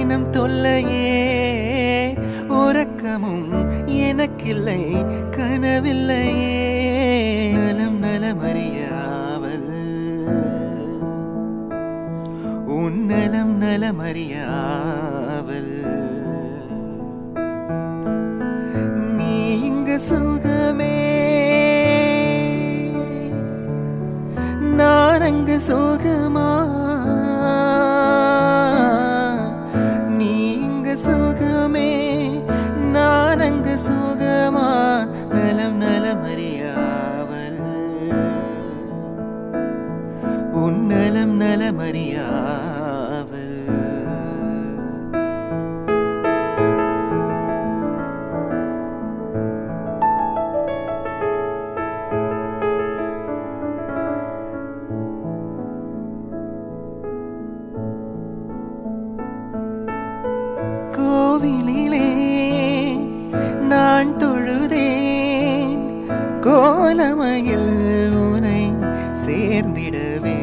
மனம் தொல்லையே உறக்கமும் எனக்கில்லை கனவில்லையே நலம் நலமறியாவல் உன் நலம் நலமறியாவல் நீ இங்க சுகமே நான் அங்க சுகமா நீ இங்க சுகமே நான் அங்க சுகமா நலம் நலமறியாவல் உன் நலம் நலமறியாவல் கோவிலிலே நான் தொழுதேன் கோலமையில் உனை சேர்ந்திடவே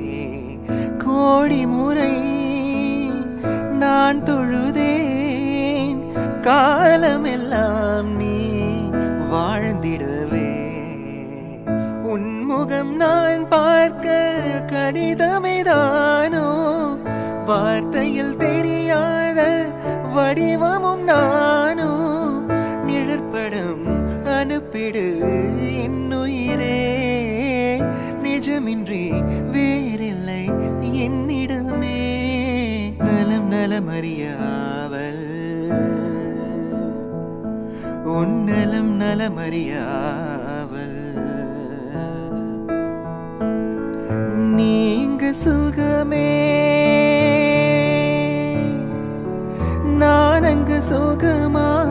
கோடி முறை நான் தொழுதேன் காலமெல்லாம் நீ வாழ்ந்திடவே உன்முகம் நான் பார்க்க கடிதமேதானோ வார்த்தையில் தெரியாத வடிவமும் நானோ நிழற்படம் அனுப்பிடு என்னுயிரே நிஜமின்றி வேறில்லை என்னிடமே நலம் நலமறியாவல் உன் நலம் நலமறியாவல் நீங்க சுகமே நான் அங்க சுகமா